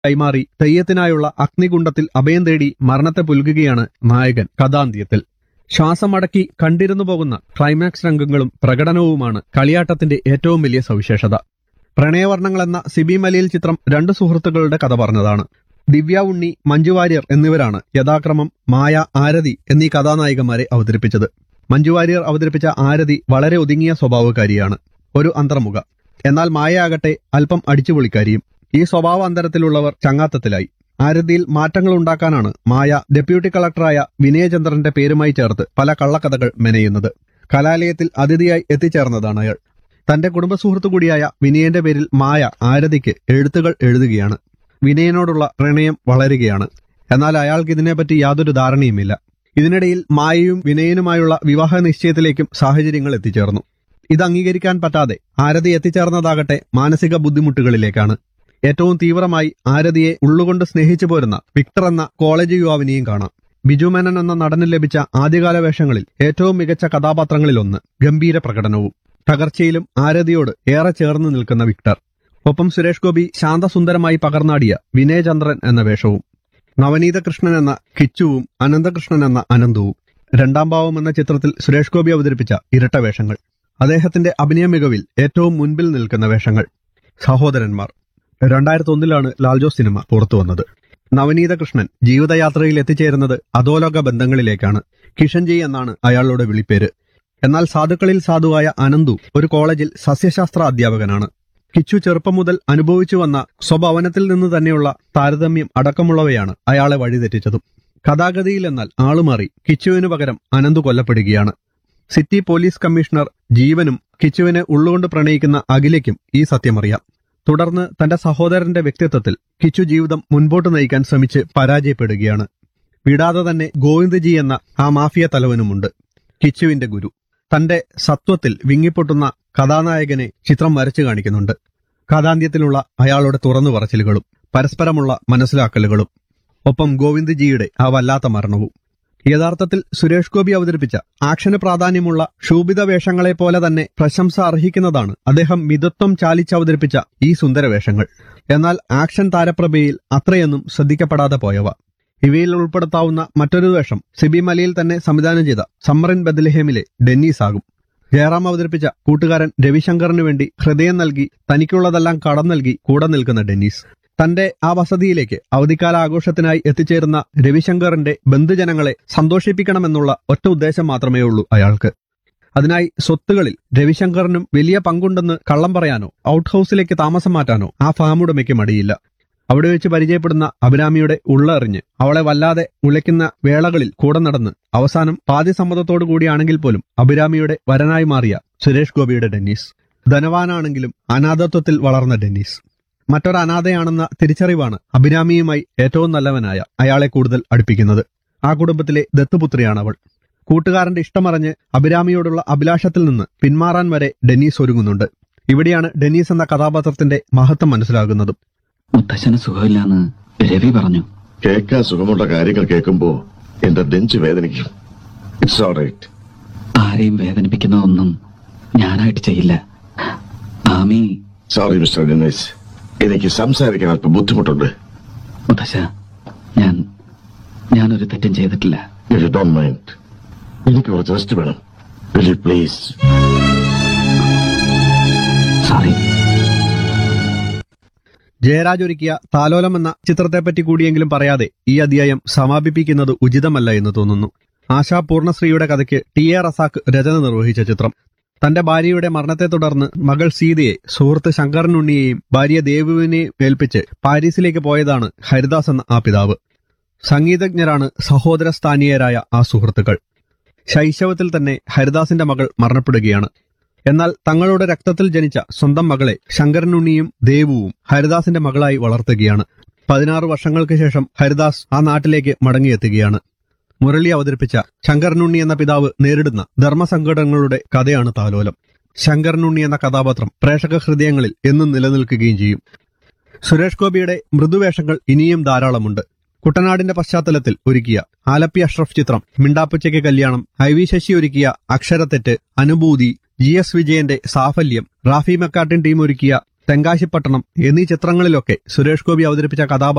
കൈമാറി തെയ്യത്തിനായുള്ള അഗ്നികുണ്ഡത്തിൽ അഭയം തേടി മരണത്തെ പുൽകുകയാണ് നായകൻ കഥാന്ത്യത്തിൽ ശ്വാസമടക്കി കണ്ടിരുന്നു പോകുന്ന ക്ലൈമാക്സ് രംഗങ്ങളും പ്രകടനവുമാണ് കളിയാട്ടത്തിന്റെ ഏറ്റവും വലിയ സവിശേഷത പ്രണയവർണ്ണങ്ങൾ എന്ന സിബി മലയിൽ ചിത്രം രണ്ട് സുഹൃത്തുക്കളുടെ കഥ പറഞ്ഞതാണ് ദിവ്യ ഉണ്ണി മഞ്ജു വാര്യർ എന്നിവരാണ് യഥാക്രമം മായ ആരതി എന്നീ കഥാനായികമാരെ അവതരിപ്പിച്ചത് മഞ്ജു വാര്യർ അവതരിപ്പിച്ച ആരതി വളരെ ഒതുങ്ങിയ സ്വഭാവക്കാരിയാണ് ഒരു അന്തർമുഖ എന്നാൽ മായ ആകട്ടെ അല്പം അടിച്ചുപൊളിക്കാരിയും ഈ സ്വഭാവ അന്തരത്തിലുള്ളവർ ചങ്ങാത്തത്തിലായി ആരതിയിൽ മാറ്റങ്ങൾ ഉണ്ടാക്കാനാണ് മായ ഡെപ്യൂട്ടി കളക്ടറായ വിനയചന്ദ്രന്റെ പേരുമായി ചേർത്ത് പല കള്ളക്കഥകൾ മെനയുന്നത് കലാലയത്തിൽ അതിഥിയായി എത്തിച്ചേർന്നതാണ് അയാൾ തന്റെ കുടുംബ സുഹൃത്തു കൂടിയായ വിനയന്റെ പേരിൽ മായ ആരതിക്ക് എഴുത്തുകൾ എഴുതുകയാണ് വിനയനോടുള്ള പ്രണയം വളരുകയാണ് എന്നാൽ അയാൾക്ക് ഇതിനെപ്പറ്റി യാതൊരു ധാരണയുമില്ല ഇതിനിടയിൽ മായയും വിനയനുമായുള്ള വിവാഹ നിശ്ചയത്തിലേക്കും സാഹചര്യങ്ങൾ എത്തിച്ചേർന്നു ഇത് അംഗീകരിക്കാൻ പറ്റാതെ ആരതി എത്തിച്ചേർന്നതാകട്ടെ മാനസിക ബുദ്ധിമുട്ടുകളിലേക്കാണ് ഏറ്റവും തീവ്രമായി ആരതിയെ ഉള്ളുകൊണ്ട് സ്നേഹിച്ചു പോരുന്ന വിക്ടർ എന്ന കോളേജ് യുവാവിനെയും കാണാം ബിജു മേനൻ എന്ന നടന് ലഭിച്ച ആദ്യകാല വേഷങ്ങളിൽ ഏറ്റവും മികച്ച കഥാപാത്രങ്ങളിലൊന്ന് ഗംഭീര പ്രകടനവും തകർച്ചയിലും ആരതിയോട് ഏറെ ചേർന്ന് നിൽക്കുന്ന വിക്ടർ ഒപ്പം സുരേഷ് ഗോപി ശാന്തസുന്ദരമായി പകർന്നാടിയ വിനയചന്ദ്രൻ എന്ന വേഷവും നവനീത കൃഷ്ണൻ എന്ന കിച്ചുവും അനന്തകൃഷ്ണൻ എന്ന അനന്തവും രണ്ടാം ഭാവം എന്ന ചിത്രത്തിൽ സുരേഷ് ഗോപി അവതരിപ്പിച്ച ഇരട്ട വേഷങ്ങൾ അദ്ദേഹത്തിന്റെ അഭിനയ മികവിൽ ഏറ്റവും മുൻപിൽ നിൽക്കുന്ന വേഷങ്ങൾ സഹോദരന്മാർ രണ്ടായിരത്തി ഒന്നിലാണ് ലാൽജോ സിനിമ പുറത്തു വന്നത് നവനീത കൃഷ്ണൻ ജീവിതയാത്രയിൽ എത്തിച്ചേരുന്നത് അധോലോക ബന്ധങ്ങളിലേക്കാണ് കിഷൻജി എന്നാണ് അയാളുടെ വിളിപ്പേര് എന്നാൽ സാധുക്കളിൽ സാധുവായ അനന്തു ഒരു കോളേജിൽ സസ്യശാസ്ത്ര അധ്യാപകനാണ് കിച്ചു ചെറുപ്പം മുതൽ അനുഭവിച്ചു വന്ന സ്വഭവനത്തിൽ നിന്ന് തന്നെയുള്ള താരതമ്യം അടക്കമുള്ളവയാണ് അയാളെ വഴിതെറ്റിച്ചതും കഥാഗതിയിൽ എന്നാൽ ആളുമാറി കിച്ചുവിനു പകരം അനന്തു കൊല്ലപ്പെടുകയാണ് സിറ്റി പോലീസ് കമ്മീഷണർ ജീവനും കിച്ചുവിനെ ഉള്ളുകൊണ്ട് പ്രണയിക്കുന്ന അഖിലയ്ക്കും ഈ സത്യമറിയാം തുടർന്ന് തന്റെ സഹോദരന്റെ വ്യക്തിത്വത്തിൽ കിച്ചു ജീവിതം മുൻപോട്ട് നയിക്കാൻ ശ്രമിച്ച് പരാജയപ്പെടുകയാണ് വിടാതെ തന്നെ ഗോവിന്ദജി എന്ന ആ മാഫിയ തലവനുമുണ്ട് കിച്ചുവിന്റെ ഗുരു തന്റെ സത്വത്തിൽ വിങ്ങിപ്പൊട്ടുന്ന കഥാനായകനെ ചിത്രം വരച്ചു കാണിക്കുന്നുണ്ട് കഥാന്ത്യത്തിലുള്ള അയാളുടെ തുറന്നു പറച്ചിലുകളും പരസ്പരമുള്ള മനസ്സിലാക്കലുകളും ഒപ്പം ഗോവിന്ദജിയുടെ ആ വല്ലാത്ത മരണവും യഥാർത്ഥത്തിൽ സുരേഷ് ഗോപി അവതരിപ്പിച്ച ആക്ഷന് പ്രാധാന്യമുള്ള ശോഭിത വേഷങ്ങളെ പോലെ തന്നെ പ്രശംസ അർഹിക്കുന്നതാണ് അദ്ദേഹം മിതത്വം ചാലിച്ച് അവതരിപ്പിച്ച ഈ സുന്ദര വേഷങ്ങൾ എന്നാൽ ആക്ഷൻ താരപ്രഭയിൽ അത്രയൊന്നും ശ്രദ്ധിക്കപ്പെടാതെ പോയവ ഇവയിൽ ഉൾപ്പെടുത്താവുന്ന മറ്റൊരു വേഷം സിബി മലയിൽ തന്നെ സംവിധാനം ചെയ്ത സമ്മറിൻ ബദലഹേമിലെ ഡെന്നീസ് ആകും ജയറാം അവതരിപ്പിച്ച കൂട്ടുകാരൻ രവിശങ്കറിനു വേണ്ടി ഹൃദയം നൽകി തനിക്കുള്ളതെല്ലാം കടം നൽകി കൂടെ നിൽക്കുന്ന ഡെന്നീസ് തന്റെ ആ വസതിയിലേക്ക് അവധിക്കാല ആഘോഷത്തിനായി എത്തിച്ചേരുന്ന രവിശങ്കറിന്റെ ബന്ധുജനങ്ങളെ സന്തോഷിപ്പിക്കണമെന്നുള്ള ഒറ്റ ഉദ്ദേശം മാത്രമേ ഉള്ളൂ അയാൾക്ക് അതിനായി സ്വത്തുകളിൽ രവിശങ്കറിനും വലിയ പങ്കുണ്ടെന്ന് കള്ളം പറയാനോ ഔട്ട് ഹൌസിലേക്ക് താമസം മാറ്റാനോ ആ ഫാമുടമയ്ക്ക് മടിയില്ല അവിടെ വെച്ച് പരിചയപ്പെടുന്ന അഭിരാമിയുടെ ഉള്ളറിഞ്ഞ് അവളെ വല്ലാതെ ഉലയ്ക്കുന്ന വേളകളിൽ കൂടെ നടന്ന് അവസാനം പാതി സമ്മതത്തോടു കൂടിയാണെങ്കിൽ പോലും അഭിരാമിയുടെ വരനായി മാറിയ സുരേഷ് ഗോപിയുടെ ഡെന്നീസ് ധനവാനാണെങ്കിലും അനാഥത്വത്തിൽ വളർന്ന ഡെന്നീസ് മറ്റൊരു അനാഥയാണെന്ന തിരിച്ചറിവാണ് അഭിരാമിയുമായി ഏറ്റവും നല്ലവനായ അയാളെ കൂടുതൽ അടുപ്പിക്കുന്നത് ആ കുടുംബത്തിലെ ദത്തുപുത്രിയാണ് അവൾ കൂട്ടുകാരന്റെ ഇഷ്ടമറിഞ്ഞ് അഭിരാമിയോടുള്ള അഭിലാഷത്തിൽ നിന്ന് പിന്മാറാൻ വരെ ഡെന്നീസ് ഒരുങ്ങുന്നുണ്ട് ഇവിടെയാണ് ഡെന്നീസ് എന്ന കഥാപാത്രത്തിന്റെ മഹത്വം മനസ്സിലാകുന്നതും മുത്തശ്ശന് സുഖമില്ലാന്ന് രവി പറഞ്ഞു കേൾക്കാൻ സുഖമുള്ള കാര്യങ്ങൾ കേൾക്കുമ്പോ എന്റെ നെഞ്ച് വേദനിക്കും ഇറ്റ്സ് ഓൾ റൈറ്റ് ആരെയും വേദനിപ്പിക്കുന്ന ഒന്നും ഞാനായിട്ട് ചെയ്യില്ല ആമി സോറി മിസ്റ്റർ ദിനേശ് എനിക്ക് സംസാരിക്കാൻ അല്പം ബുദ്ധിമുട്ടുണ്ട് മുത്തശ്ശ ഞാൻ ഞാനൊരു തെറ്റും ചെയ്തിട്ടില്ല ഇഫ് യു ഡോണ്ട് മൈൻഡ് എനിക്ക് കുറച്ച് റെസ്റ്റ് വേണം will you please sorry Jayaraj ഒരുക്കിയ താലോലം എന്ന ചിത്രത്തെപ്പറ്റി കൂടിയെങ്കിലും പറയാതെ ഈ അധ്യായം സമാപിപ്പിക്കുന്നത് ഉചിതമല്ല എന്ന് തോന്നുന്നു ആശാ പൂർണ്ണശ്രീയുടെ കഥയ്ക്ക് ടി എ റസാക്ക് രചന നിർവഹിച്ച ചിത്രം തന്റെ ഭാര്യയുടെ മരണത്തെ തുടർന്ന് മകൾ സീതയെ സുഹൃത്ത് ശങ്കരനുണ്ണിയെയും ഭാര്യ ദേവുവിനെയും ഏൽപ്പിച്ച് പാരീസിലേക്ക് പോയതാണ് ഹരിദാസ് എന്ന ആ പിതാവ് സംഗീതജ്ഞരാണ് സഹോദരസ്ഥാനീയരായ ആ സുഹൃത്തുക്കൾ ശൈശവത്തിൽ തന്നെ ഹരിദാസിന്റെ മകൾ മരണപ്പെടുകയാണ് എന്നാൽ തങ്ങളുടെ രക്തത്തിൽ ജനിച്ച സ്വന്തം മകളെ ശങ്കരനുണ്ണിയും ദേവുവും ഹരിദാസിന്റെ മകളായി വളർത്തുകയാണ് പതിനാറ് വർഷങ്ങൾക്ക് ശേഷം ഹരിദാസ് ആ നാട്ടിലേക്ക് മടങ്ങിയെത്തുകയാണ് മുരളി അവതരിപ്പിച്ച ശങ്കരനുണ്ണി എന്ന പിതാവ് നേരിടുന്ന ധർമ്മസങ്കടങ്ങളുടെ കഥയാണ് താലോലം ശങ്കരനുണ്ണി എന്ന കഥാപാത്രം പ്രേക്ഷക ഹൃദയങ്ങളിൽ എന്നും നിലനിൽക്കുകയും ചെയ്യും സുരേഷ് ഗോപിയുടെ മൃദുവേഷങ്ങൾ ഇനിയും ധാരാളമുണ്ട് കുട്ടനാടിന്റെ പശ്ചാത്തലത്തിൽ ഒരുക്കിയ ആലപ്പി അഷ്റഫ് ചിത്രം മിണ്ടാപ്പുച്ചയ്ക്ക് കല്യാണം ഐ വി ശശി ഒരുക്കിയ അക്ഷരത്തെറ്റ് അനുഭൂതി ജി എസ് വിജയന്റെ സാഫല്യം റാഫി മക്കാട്ടിൻ ടീം ഒരുക്കിയ തെങ്കാശിപ്പട്ടണം എന്നീ ചിത്രങ്ങളിലൊക്കെ സുരേഷ് ഗോപി അവതരിപ്പിച്ച കഥാപാത്രം